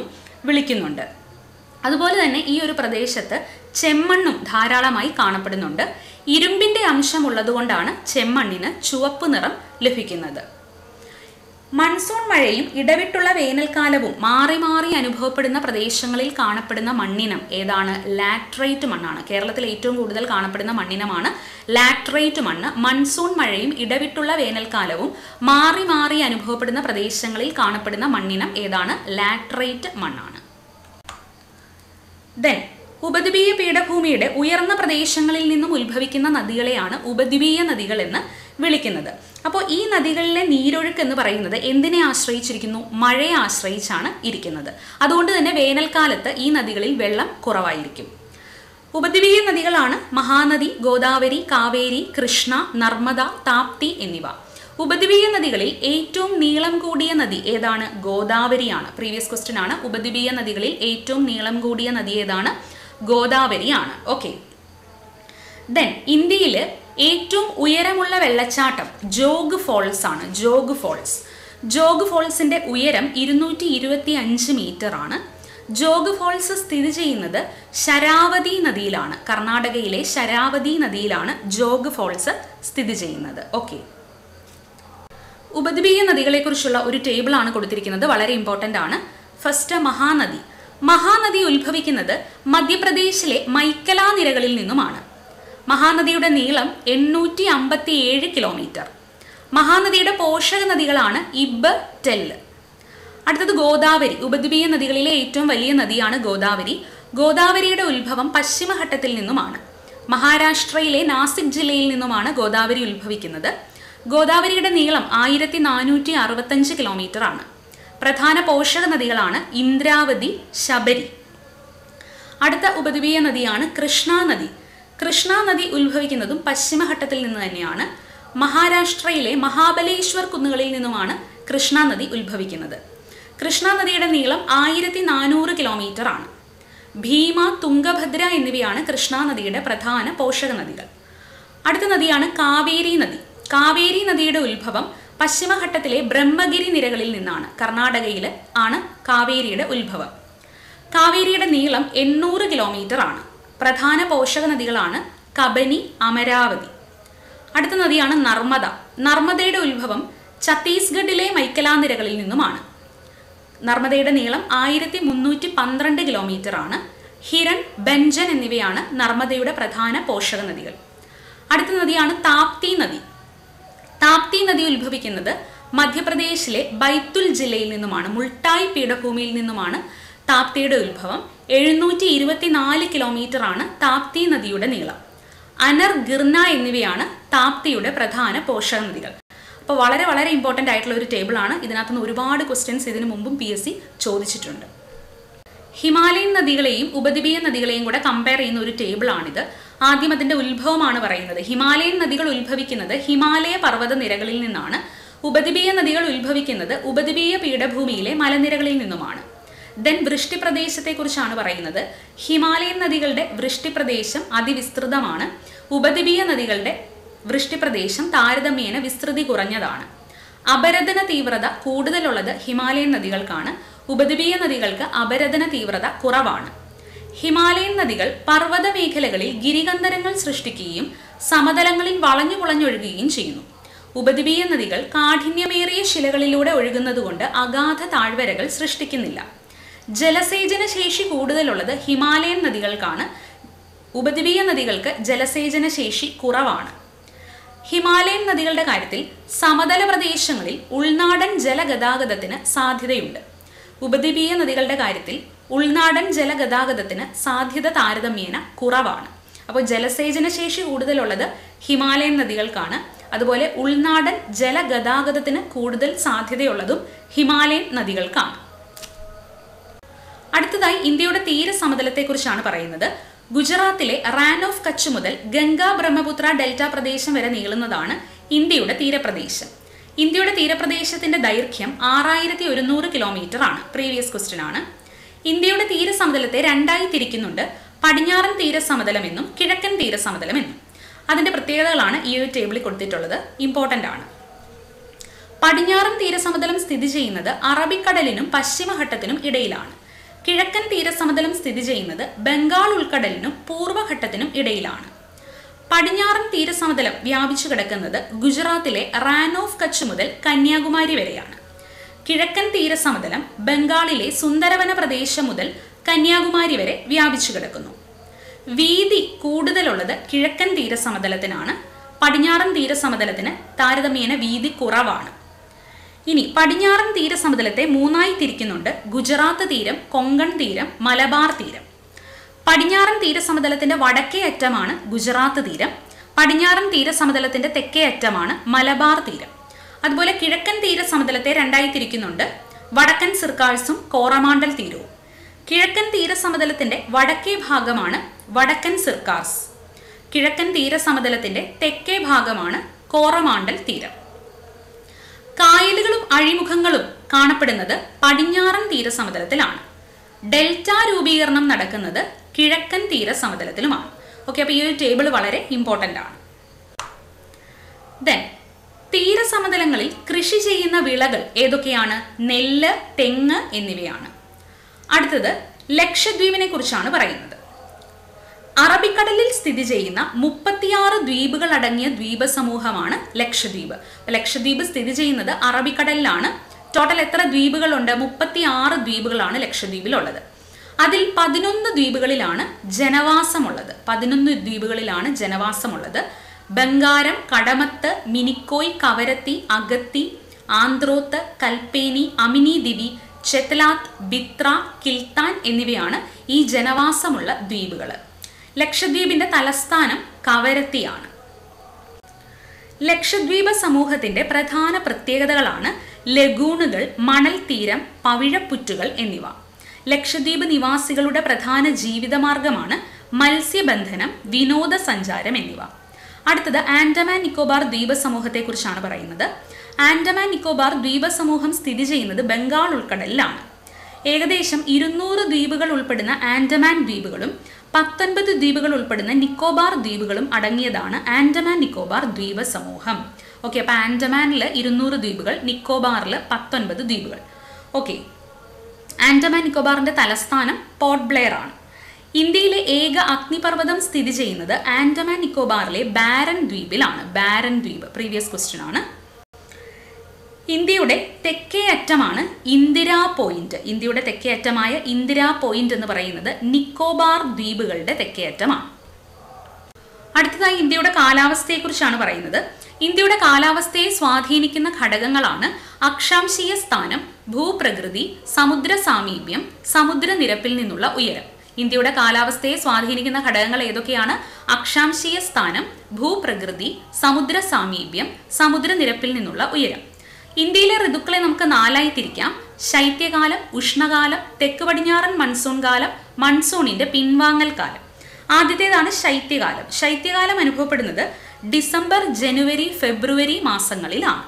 S1: വിളിക്കുന്നുണ്ട് അതുപോലെ തന്നെ ഈ ഒരു പ്രദേശത്ത് ചെമ്മണ്ണും ധാരാളമായി കാണപ്പെടുന്നുണ്ട് ഇരുമ്പിന്റെ അംശം ഉള്ളതുകൊണ്ടാണ് ചെമ്മണ്ണിന് ചുവപ്പ് നിറം ലഭിക്കുന്നത് മൺസൂൺ മഴയും ഇടവിട്ടുള്ള വേനൽക്കാലവും മാറി മാറി അനുഭവപ്പെടുന്ന പ്രദേശങ്ങളിൽ കാണപ്പെടുന്ന മണ്ണിനം ഏതാണ് ലാട്രൈറ്റ് മണ്ണാണ് കേരളത്തിൽ ഏറ്റവും കൂടുതൽ കാണപ്പെടുന്ന മണ്ണിനമാണ് ലാട്രൈറ്റ് മണ്ണ് മൺസൂൺ മഴയും ഇടവിട്ടുള്ള വേനൽക്കാലവും മാറി മാറി അനുഭവപ്പെടുന്ന പ്രദേശങ്ങളിൽ കാണപ്പെടുന്ന മണ്ണിനം ഏതാണ് ലാട്രൈറ്റ് മണ്ണാണ് ദെൻ ഉപദ്വീപീയ പീഠഭൂമിയുടെ ഉയർന്ന പ്രദേശങ്ങളിൽ നിന്നും ഉത്ഭവിക്കുന്ന നദികളെയാണ് ഉപദ്വീപീയ നദികൾ എന്ന് വിളിക്കുന്നത് അപ്പോൾ ഈ നദികളിലെ നീരൊഴുക്ക് എന്ന് പറയുന്നത് എന്തിനെ ആശ്രയിച്ചിരിക്കുന്നു മഴയെ ആശ്രയിച്ചാണ് ഇരിക്കുന്നത് അതുകൊണ്ട് തന്നെ വേനൽക്കാലത്ത് ഈ നദികളിൽ വെള്ളം കുറവായിരിക്കും ഉപദ്വീപീയ നദികളാണ് മഹാനദി ഗോദാവരി കാവേരി കൃഷ്ണ നർമ്മദ താപ്തി എന്നിവ ഉപദ്വീപീയ നദികളിൽ ഏറ്റവും നീളം കൂടിയ നദി ഏതാണ് ഗോദാവരിയാണ് പ്രീവിയസ് ക്വസ്റ്റ്യൻ ആണ് ഉപദ്വീപീയ നദികളിൽ ഏറ്റവും നീളം കൂടിയ നദി ഏതാണ് ഗോദാവരിയാണ് ഓക്കെ ദെൻ ഇന്ത്യയിൽ ഏറ്റവും ഉയരമുള്ള വെള്ളച്ചാട്ടം ജോഗ് ഫോൾസ് ആണ് ജോഗ് ഫോൾസ് ജോഗ് ഫോൾസിന്റെ ഉയരം ഇരുന്നൂറ്റി ഇരുപത്തി അഞ്ച് മീറ്റർ ആണ് ജോഗ് ഫോൾസ് സ്ഥിതി ചെയ്യുന്നത് ശരാവതി നദിയിലാണ് കർണാടകയിലെ ശരാവതി നദിയിലാണ് ജോഗ് ഫോൾസ് സ്ഥിതി ചെയ്യുന്നത് ഓക്കെ ഉപദ്വീപീയ നദികളെക്കുറിച്ചുള്ള ഒരു ടേബിളാണ് കൊടുത്തിരിക്കുന്നത് വളരെ ഇമ്പോർട്ടൻ്റ് ആണ് ഫസ്റ്റ് മഹാനദി മഹാനദി ഉത്ഭവിക്കുന്നത് മധ്യപ്രദേശിലെ മൈക്കല നിരകളിൽ നിന്നുമാണ് മഹാനദിയുടെ നീളം എണ്ണൂറ്റി അമ്പത്തി ഏഴ് കിലോമീറ്റർ മഹാനദിയുടെ പോഷക നദികളാണ് ഇബ് ടെല്ല് അടുത്തത് ഗോദാവരി ഉപദ്വീപീയ നദികളിലെ ഏറ്റവും വലിയ നദിയാണ് ഗോദാവരി ഗോദാവരിയുടെ ഉത്ഭവം പശ്ചിമഘട്ടത്തിൽ നിന്നുമാണ് മഹാരാഷ്ട്രയിലെ നാസിക് ജില്ലയിൽ നിന്നുമാണ് ഗോദാവരി ഉത്ഭവിക്കുന്നത് ഗോദാവരിയുടെ നീളം ആയിരത്തി നാനൂറ്റി അറുപത്തഞ്ച് കിലോമീറ്റർ ആണ് പ്രധാന പോഷക നദികളാണ് ഇന്ദ്രാവതി ശബരി അടുത്ത ഉപദ്വീപീയ നദിയാണ് കൃഷ്ണ നദി കൃഷ്ണ നദി ഉത്ഭവിക്കുന്നതും പശ്ചിമഘട്ടത്തിൽ നിന്ന് തന്നെയാണ് മഹാരാഷ്ട്രയിലെ മഹാബലേശ്വർ കുന്നുകളിൽ നിന്നുമാണ് കൃഷ്ണ നദി ഉത്ഭവിക്കുന്നത് കൃഷ്ണ നദിയുടെ നീളം ആയിരത്തി നാനൂറ് കിലോമീറ്റർ ആണ് ഭീമ തുംഗഭദ്ര എന്നിവയാണ് കൃഷ്ണ നദിയുടെ പ്രധാന പോഷക നദികൾ അടുത്ത നദിയാണ് കാവേരി നദി കാവേരി നദിയുടെ ഉത്ഭവം പശ്ചിമഘട്ടത്തിലെ ബ്രഹ്മഗിരി നിരകളിൽ നിന്നാണ് കർണാടകയിൽ ആണ് കാവേരിയുടെ ഉത്ഭവം കാവേരിയുടെ നീളം എണ്ണൂറ് കിലോമീറ്റർ ആണ് പ്രധാന പോഷക നദികളാണ് കബനി അമരാവതി അടുത്ത നദിയാണ് നർമ്മദ നർമ്മദയുടെ ഉത്ഭവം ഛത്തീസ്ഗഡിലെ മൈക്കലാ നിരകളിൽ നിന്നുമാണ് നർമ്മദയുടെ നീളം ആയിരത്തി മുന്നൂറ്റി പന്ത്രണ്ട് കിലോമീറ്റർ ആണ് ഹിരൺ ബെഞ്ചൻ എന്നിവയാണ് നർമ്മദയുടെ പ്രധാന പോഷക നദികൾ അടുത്ത നദിയാണ് താപ്തി നദി താപ്തി നദി ഉത്ഭവിക്കുന്നത് മധ്യപ്രദേശിലെ ബൈത്തുൽ ജില്ലയിൽ നിന്നുമാണ് മുൾട്ടായ് പീഠഭൂമിയിൽ നിന്നുമാണ് താപ്തിയുടെ ഉത്ഭവം എഴുന്നൂറ്റി ഇരുപത്തിനാല് കിലോമീറ്റർ ആണ് താപ്തി നദിയുടെ നീളം അനർ ഗിർന എന്നിവയാണ് താപ്തിയുടെ പ്രധാന പോഷക നദികൾ അപ്പോൾ വളരെ വളരെ ഇമ്പോർട്ടൻ്റ് ആയിട്ടുള്ള ഒരു ടേബിളാണ് ഇതിനകത്ത് നിന്ന് ഒരുപാട് ക്വസ്റ്റ്യൻസ് ഇതിനു മുമ്പും പി എസ് സി ചോദിച്ചിട്ടുണ്ട് ഹിമാലയൻ നദികളെയും ഉപദ്വീപീയ നദികളെയും കൂടെ കമ്പയർ ചെയ്യുന്ന ഒരു ടേബിളാണിത് ആദ്യം അതിന്റെ ഉത്ഭവമാണ് പറയുന്നത് ഹിമാലയൻ നദികൾ ഉത്ഭവിക്കുന്നത് ഹിമാലയ പർവ്വത നിരകളിൽ നിന്നാണ് ഉപദ്വീപീയ നദികൾ ഉത്ഭവിക്കുന്നത് ഉപദ്വീപീയ പീഠഭൂമിയിലെ മലനിരകളിൽ നിന്നുമാണ് ദെൻ വൃഷ്ടിപ്രദേശത്തെക്കുറിച്ചാണ് പറയുന്നത് ഹിമാലയൻ നദികളുടെ വൃഷ്ടിപ്രദേശം അതിവിസ്തൃതമാണ് ഉപദ്വീപീയ നദികളുടെ വൃഷ്ടിപ്രദേശം താരതമ്യേന വിസ്തൃതി കുറഞ്ഞതാണ് അപരദന തീവ്രത കൂടുതലുള്ളത് ഹിമാലയൻ നദികൾക്കാണ് ഉപദ്വീപീയ നദികൾക്ക് അപരദന തീവ്രത കുറവാണ് ഹിമാലയൻ നദികൾ പർവ്വത മേഖലകളിൽ ഗിരികന്ധരങ്ങൾ സൃഷ്ടിക്കുകയും സമതലങ്ങളിൽ വളഞ്ഞു പുളഞ്ഞൊഴുകുകയും ചെയ്യുന്നു ഉപദ്വീപീയ നദികൾ കാഠിന്യമേറിയ ശിലകളിലൂടെ ഒഴുകുന്നതുകൊണ്ട് അഗാധ താഴ്വരകൾ സൃഷ്ടിക്കുന്നില്ല ജലസേചന ശേഷി കൂടുതലുള്ളത് ഹിമാലയൻ നദികൾക്കാണ് ഉപദ്വീപീയ നദികൾക്ക് ജലസേചന ശേഷി കുറവാണ് ഹിമാലയൻ നദികളുടെ കാര്യത്തിൽ സമതല പ്രദേശങ്ങളിൽ ഉൾനാടൻ ജലഗതാഗതത്തിന് സാധ്യതയുണ്ട് ഉപദ്വീപീയ നദികളുടെ കാര്യത്തിൽ ഉൾനാടൻ ജലഗതാഗതത്തിന് സാധ്യത താരതമ്യേന കുറവാണ് അപ്പോൾ ജലസേചന ശേഷി കൂടുതലുള്ളത് ഹിമാലയൻ നദികൾക്കാണ് അതുപോലെ ഉൾനാടൻ ജലഗതാഗതത്തിന് കൂടുതൽ സാധ്യതയുള്ളതും ഹിമാലയൻ നദികൾക്കാണ് അടുത്തതായി ഇന്ത്യയുടെ തീരസമതലത്തെക്കുറിച്ചാണ് പറയുന്നത് ഗുജറാത്തിലെ റാൻ ഓഫ് കച്ച് മുതൽ ഗംഗ ബ്രഹ്മപുത്ര ഡെൽറ്റ പ്രദേശം വരെ നീളുന്നതാണ് ഇന്ത്യയുടെ തീരപ്രദേശം ഇന്ത്യയുടെ തീരപ്രദേശത്തിന്റെ ദൈർഘ്യം ആറായിരത്തി ഒരുന്നൂറ് കിലോമീറ്റർ ആണ് പ്രീവിയസ് ക്വസ്റ്റ്യൻ ആണ് ഇന്ത്യയുടെ തീരസമതലത്തെ രണ്ടായി തിരിക്കുന്നുണ്ട് പടിഞ്ഞാറൻ തീരസമതലം എന്നും കിഴക്കൻ തീരസമതലം എന്നും അതിന്റെ പ്രത്യേകതകളാണ് ഈ ഒരു ടേബിളിൽ കൊടുത്തിട്ടുള്ളത് ഇമ്പോർട്ടൻ്റ് ആണ് പടിഞ്ഞാറൻ തീരസമതലം സ്ഥിതി ചെയ്യുന്നത് അറബിക്കടലിനും പശ്ചിമഘട്ടത്തിനും ഇടയിലാണ് കിഴക്കൻ തീരസമതലം സ്ഥിതി ചെയ്യുന്നത് ബംഗാൾ ഉൾക്കടലിനും പൂർവ്വഘട്ടത്തിനും ഇടയിലാണ് പടിഞ്ഞാറൻ തീരസമതലം വ്യാപിച്ചു കിടക്കുന്നത് ഗുജറാത്തിലെ റാൻ ഓഫ് കച്ച് മുതൽ കന്യാകുമാരി വരെയാണ് കിഴക്കൻ തീരസമതലം ബംഗാളിലെ സുന്ദരവന പ്രദേശം മുതൽ കന്യാകുമാരി വരെ വ്യാപിച്ചു കിടക്കുന്നു വീതി കൂടുതലുള്ളത് കിഴക്കൻ തീരസമതലത്തിനാണ് പടിഞ്ഞാറൻ തീരസമതലത്തിന് താരതമ്യേന വീതി കുറവാണ് ഇനി പടിഞ്ഞാറൻ തീരസമതലത്തെ മൂന്നായി തിരിക്കുന്നുണ്ട് ഗുജറാത്ത് തീരം കൊങ്കൺ തീരം മലബാർ തീരം പടിഞ്ഞാറൻ തീരസമതലത്തിന്റെ വടക്കേ അറ്റമാണ് ഗുജറാത്ത് തീരം പടിഞ്ഞാറൻ തീരസമതലത്തിന്റെ തെക്കേ അറ്റമാണ് മലബാർ തീരം അതുപോലെ കിഴക്കൻ തീരസമതലത്തെ രണ്ടായി തിരിക്കുന്നുണ്ട് വടക്കൻ സിർക്കാഴ്സും കോറമാണ്ടൽ തീരവും കിഴക്കൻ തീരസമതലത്തിന്റെ വടക്കേ ഭാഗമാണ് വടക്കൻ സിർക്കാർസ് കിഴക്കൻ തീരസമതലത്തിന്റെ തെക്കേ ഭാഗമാണ് കോറമാണ്ടൽ തീരം കായലുകളും അഴിമുഖങ്ങളും കാണപ്പെടുന്നത് പടിഞ്ഞാറൻ തീരസമതലത്തിലാണ് ഡെൽറ്റ രൂപീകരണം നടക്കുന്നത് കിഴക്കൻ തീരസമതലത്തിലുമാണ് ഓക്കെ അപ്പോൾ ഈ ഒരു ടേബിൾ വളരെ ഇമ്പോർട്ടൻ്റ് ആണ് ദെൻ തീരസമതലങ്ങളിൽ കൃഷി ചെയ്യുന്ന വിളകൾ ഏതൊക്കെയാണ് നെല്ല് തെങ്ങ് എന്നിവയാണ് അടുത്തത് ലക്ഷദ്വീപിനെ കുറിച്ചാണ് പറയുന്നത് അറബിക്കടലിൽ സ്ഥിതി ചെയ്യുന്ന മുപ്പത്തിയാറ് ദ്വീപുകൾ അടങ്ങിയ ദ്വീപ സമൂഹമാണ് ലക്ഷദ്വീപ് അപ്പൊ ലക്ഷദ്വീപ് സ്ഥിതി ചെയ്യുന്നത് അറബിക്കടലിലാണ് ടോട്ടൽ എത്ര ദ്വീപുകളുണ്ട് മുപ്പത്തി ആറ് ദ്വീപുകളാണ് ലക്ഷദ്വീപിലുള്ളത് അതിൽ പതിനൊന്ന് ദ്വീപുകളിലാണ് ജനവാസമുള്ളത് പതിനൊന്ന് ദ്വീപുകളിലാണ് ജനവാസമുള്ളത് ബംഗാരം കടമത്ത് മിനിക്കോയ് കവരത്തി അഗത്തി ആന്ത്രോത്ത് കൽപ്പേനി അമിനി ദിവി ചെത്തലാത്ത് ബിത്ര കിൽത്താൻ എന്നിവയാണ് ഈ ജനവാസമുള്ള ദ്വീപുകൾ ലക്ഷദ്വീപിന്റെ തലസ്ഥാനം കവരത്തിയാണ് ലക്ഷദ്വീപ സമൂഹത്തിന്റെ പ്രധാന പ്രത്യേകതകളാണ് ലഗൂണുകൾ മണൽ തീരം പവിഴപ്പുറ്റുകൾ എന്നിവ ലക്ഷദ്വീപ് നിവാസികളുടെ പ്രധാന ജീവിതമാർഗമാണ് മത്സ്യബന്ധനം വിനോദസഞ്ചാരം എന്നിവ അടുത്തത് ആൻഡമാൻ നിക്കോബാർ ദ്വീപ സമൂഹത്തെക്കുറിച്ചാണ് പറയുന്നത് ആൻഡമാൻ നിക്കോബാർ ദ്വീപ സമൂഹം സ്ഥിതി ചെയ്യുന്നത് ബംഗാൾ ഉൾക്കടലിലാണ് ഏകദേശം ഇരുന്നൂറ് ദ്വീപുകൾ ഉൾപ്പെടുന്ന ആൻഡമാൻ ദ്വീപുകളും പത്തൊൻപത് ദ്വീപുകൾ ഉൾപ്പെടുന്ന നിക്കോബാർ ദ്വീപുകളും അടങ്ങിയതാണ് ആൻഡമാൻ നിക്കോബാർ ദ്വീപ സമൂഹം ഓക്കെ അപ്പോൾ ആൻഡമാനിൽ ഇരുന്നൂറ് ദ്വീപുകൾ നിക്കോബാറിൽ പത്തൊൻപത് ദ്വീപുകൾ ഓക്കെ ആൻഡമാൻ നിക്കോബാറിന്റെ തലസ്ഥാനം പോർട്ട് ബ്ലെയർ ആണ് ഇന്ത്യയിലെ ഏക അഗ്നിപർവ്വതം സ്ഥിതി ചെയ്യുന്നത് ആൻഡമാൻ നിക്കോബാറിലെ ബാരൻ ദ്വീപിലാണ് ബാരൻ ദ്വീപ് പ്രീവിയസ് ക്വസ്റ്റ്യൻ ആണ് ഇന്ത്യയുടെ തെക്കേ അറ്റമാണ് ഇന്ദിരാ പോയിന്റ് ഇന്ത്യയുടെ തെക്കേ അറ്റമായ ഇന്ദിരാ പോയിന്റ് എന്ന് പറയുന്നത് നിക്കോബാർ ദ്വീപുകളുടെ തെക്കേ അറ്റമാണ് അടുത്തതായി ഇന്ത്യയുടെ കാലാവസ്ഥയെക്കുറിച്ചാണ് പറയുന്നത് ഇന്ത്യയുടെ കാലാവസ്ഥയെ സ്വാധീനിക്കുന്ന ഘടകങ്ങളാണ് അക്ഷാംശീയ സ്ഥാനം ഭൂപ്രകൃതി സമുദ്ര സാമീപ്യം സമുദ്രനിരപ്പിൽ നിന്നുള്ള ഉയരം ഇന്ത്യയുടെ കാലാവസ്ഥയെ സ്വാധീനിക്കുന്ന ഘടകങ്ങൾ ഏതൊക്കെയാണ് അക്ഷാംശീയ സ്ഥാനം ഭൂപ്രകൃതി സമുദ്ര സാമീപ്യം സമുദ്രനിരപ്പിൽ നിന്നുള്ള ഉയരം ഇന്ത്യയിലെ ഋതുക്കളെ നമുക്ക് നാലായി തിരിക്കാം ശൈത്യകാലം ഉഷ്ണകാലം തെക്ക് പടിഞ്ഞാറൻ മൺസൂൺ കാലം മൺസൂണിന്റെ പിൻവാങ്ങൽ കാലം ആദ്യത്തേതാണ് ശൈത്യകാലം ശൈത്യകാലം അനുഭവപ്പെടുന്നത് ഡിസംബർ ജനുവരി ഫെബ്രുവരി മാസങ്ങളിലാണ്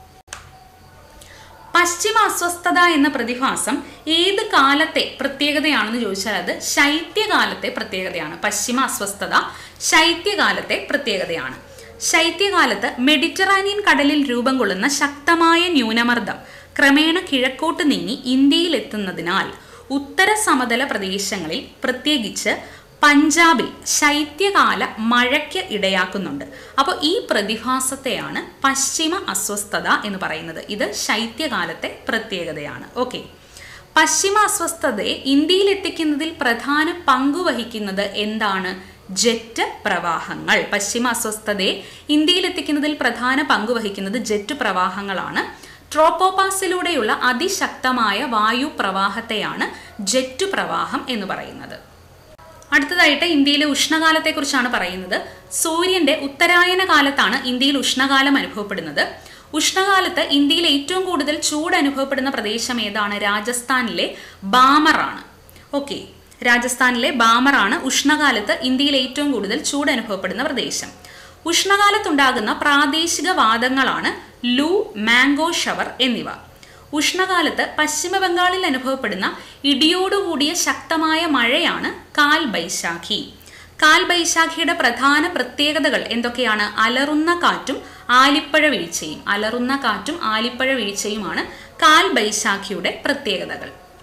S1: പശ്ചിമ അസ്വസ്ഥത എന്ന പ്രതിഭാസം ഏത് കാലത്തെ പ്രത്യേകതയാണെന്ന് ചോദിച്ചാൽ അത് ശൈത്യകാലത്തെ പ്രത്യേകതയാണ് പശ്ചിമ അസ്വസ്ഥത ശൈത്യകാലത്തെ പ്രത്യേകതയാണ് ശൈത്യകാലത്ത് മെഡിറ്ററാനിയൻ കടലിൽ രൂപം കൊള്ളുന്ന ശക്തമായ ന്യൂനമർദ്ദം ക്രമേണ കിഴക്കോട്ട് നീങ്ങി ഇന്ത്യയിൽ എത്തുന്നതിനാൽ ഉത്തര സമതല പ്രദേശങ്ങളിൽ പ്രത്യേകിച്ച് പഞ്ചാബിൽ ശൈത്യകാല മഴയ്ക്ക് ഇടയാക്കുന്നുണ്ട് അപ്പോൾ ഈ പ്രതിഭാസത്തെയാണ് പശ്ചിമ അസ്വസ്ഥത എന്ന് പറയുന്നത് ഇത് ശൈത്യകാലത്തെ പ്രത്യേകതയാണ് ഓക്കെ പശ്ചിമ അസ്വസ്ഥതയെ ഇന്ത്യയിൽ എത്തിക്കുന്നതിൽ പ്രധാന പങ്ക് വഹിക്കുന്നത് എന്താണ് ജെറ്റ് പ്രവാഹങ്ങൾ പശ്ചിമ അസ്വസ്ഥതയെ ഇന്ത്യയിൽ എത്തിക്കുന്നതിൽ പ്രധാന പങ്ക് വഹിക്കുന്നത് ജെറ്റ് പ്രവാഹങ്ങളാണ് ട്രോപ്പോപാസിലൂടെയുള്ള അതിശക്തമായ വായു പ്രവാഹത്തെയാണ് ജെറ്റ് പ്രവാഹം എന്ന് പറയുന്നത് അടുത്തതായിട്ട് ഇന്ത്യയിലെ ഉഷ്ണകാലത്തെക്കുറിച്ചാണ് പറയുന്നത് സൂര്യന്റെ ഉത്തരായന കാലത്താണ് ഇന്ത്യയിൽ ഉഷ്ണകാലം അനുഭവപ്പെടുന്നത് ഉഷ്ണകാലത്ത് ഇന്ത്യയിൽ ഏറ്റവും കൂടുതൽ ചൂട് അനുഭവപ്പെടുന്ന പ്രദേശം ഏതാണ് രാജസ്ഥാനിലെ ബാമറാണ് ഓക്കെ രാജസ്ഥാനിലെ ബാമറാണ് ഉഷ്ണകാലത്ത് ഇന്ത്യയിൽ ഏറ്റവും കൂടുതൽ ചൂട് അനുഭവപ്പെടുന്ന പ്രദേശം ഉഷ്ണകാലത്തുണ്ടാകുന്ന പ്രാദേശിക വാദങ്ങളാണ് ലൂ മാംഗോ ഷവർ എന്നിവ ഉഷ്ണകാലത്ത് പശ്ചിമ ബംഗാളിൽ അനുഭവപ്പെടുന്ന ഇടിയോടുകൂടിയ ശക്തമായ മഴയാണ് കാൽ ബൈശാഖി കാൽ ബൈശാഖിയുടെ പ്രധാന പ്രത്യേകതകൾ എന്തൊക്കെയാണ് അലറുന്ന കാറ്റും ആലിപ്പഴ വീഴ്ചയും അലറുന്ന കാറ്റും ആലിപ്പഴ വീഴ്ചയുമാണ് കാൽ ബൈശാഖിയുടെ പ്രത്യേകതകൾ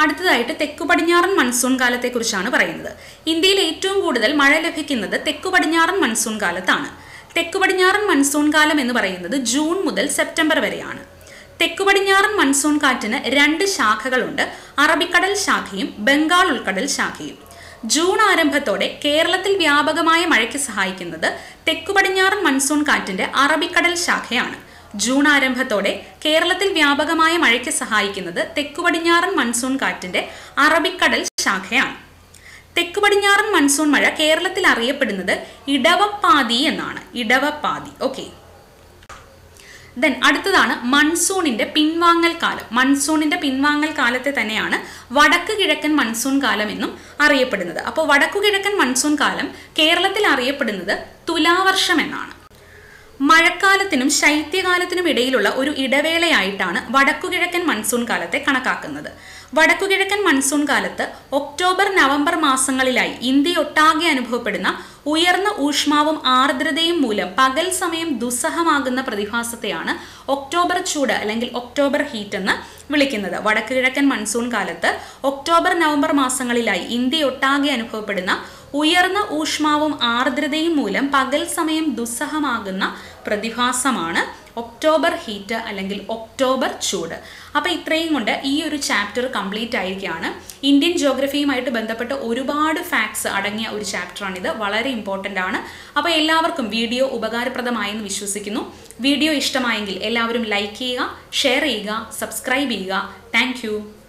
S1: അടുത്തതായിട്ട് തെക്കു പടിഞ്ഞാറൻ മൺസൂൺ കാലത്തെക്കുറിച്ചാണ് പറയുന്നത് ഇന്ത്യയിൽ ഏറ്റവും കൂടുതൽ മഴ ലഭിക്കുന്നത് തെക്കു പടിഞ്ഞാറൻ മൺസൂൺ കാലത്താണ് തെക്കു പടിഞ്ഞാറൻ മൺസൂൺ കാലം എന്ന് പറയുന്നത് ജൂൺ മുതൽ സെപ്റ്റംബർ വരെയാണ് തെക്കു പടിഞ്ഞാറൻ മൺസൂൺ കാറ്റിന് രണ്ട് ശാഖകളുണ്ട് അറബിക്കടൽ ശാഖയും ബംഗാൾ ഉൾക്കടൽ ശാഖയും ജൂൺ ആരംഭത്തോടെ കേരളത്തിൽ വ്യാപകമായ മഴയ്ക്ക് സഹായിക്കുന്നത് തെക്കു പടിഞ്ഞാറൻ മൺസൂൺ കാറ്റിന്റെ അറബിക്കടൽ ശാഖയാണ് ജൂൺ ആരംഭത്തോടെ കേരളത്തിൽ വ്യാപകമായ മഴയ്ക്ക് സഹായിക്കുന്നത് തെക്കു പടിഞ്ഞാറൻ മൺസൂൺ കാറ്റിന്റെ അറബിക്കടൽ ശാഖയാണ് തെക്കു പടിഞ്ഞാറൻ മൺസൂൺ മഴ കേരളത്തിൽ അറിയപ്പെടുന്നത് ഇടവപ്പാതി എന്നാണ് ഇടവപ്പാതി ഓക്കെ ദെൻ അടുത്തതാണ് മൺസൂണിന്റെ പിൻവാങ്ങൽ കാലം മൺസൂണിന്റെ പിൻവാങ്ങൽ കാലത്തെ തന്നെയാണ് വടക്ക് കിഴക്കൻ മൺസൂൺ കാലം എന്നും അറിയപ്പെടുന്നത് അപ്പോൾ വടക്കു കിഴക്കൻ മൺസൂൺ കാലം കേരളത്തിൽ അറിയപ്പെടുന്നത് തുലാവർഷം എന്നാണ് മഴക്കാലത്തിനും ശൈത്യകാലത്തിനും ഇടയിലുള്ള ഒരു ഇടവേളയായിട്ടാണ് വടക്കുകിഴക്കൻ മൺസൂൺ കാലത്തെ കണക്കാക്കുന്നത് വടക്കുകിഴക്കൻ മൺസൂൺ കാലത്ത് ഒക്ടോബർ നവംബർ മാസങ്ങളിലായി ഇന്ത്യയൊട്ടാകെ അനുഭവപ്പെടുന്ന ഉയർന്ന ഊഷ്മാവും ആർദ്രതയും മൂലം പകൽ സമയം ദുസ്സഹമാകുന്ന പ്രതിഭാസത്തെയാണ് ഒക്ടോബർ ചൂട് അല്ലെങ്കിൽ ഒക്ടോബർ ഹീറ്റ് എന്ന് വിളിക്കുന്നത് വടക്കുകിഴക്കൻ മൺസൂൺ കാലത്ത് ഒക്ടോബർ നവംബർ മാസങ്ങളിലായി ഇന്ത്യയൊട്ടാകെ അനുഭവപ്പെടുന്ന ഉയർന്ന ഊഷ്മാവും ആർദ്രതയും മൂലം പകൽ സമയം ദുസ്സഹമാകുന്ന പ്രതിഭാസമാണ് ഒക്ടോബർ ഹീറ്റ് അല്ലെങ്കിൽ ഒക്ടോബർ ചൂട് അപ്പോൾ ഇത്രയും കൊണ്ട് ഈ ഒരു ചാപ്റ്റർ കംപ്ലീറ്റ് ആയിരിക്കുകയാണ് ഇന്ത്യൻ ജോഗ്രഫിയുമായിട്ട് ബന്ധപ്പെട്ട് ഒരുപാട് ഫാക്ട്സ് അടങ്ങിയ ഒരു ചാപ്റ്ററാണിത് വളരെ ഇമ്പോർട്ടൻ്റ് ആണ് അപ്പോൾ എല്ലാവർക്കും വീഡിയോ ഉപകാരപ്രദമായെന്ന് വിശ്വസിക്കുന്നു വീഡിയോ ഇഷ്ടമായെങ്കിൽ എല്ലാവരും ലൈക്ക് ചെയ്യുക ഷെയർ ചെയ്യുക സബ്സ്ക്രൈബ് ചെയ്യുക താങ്ക്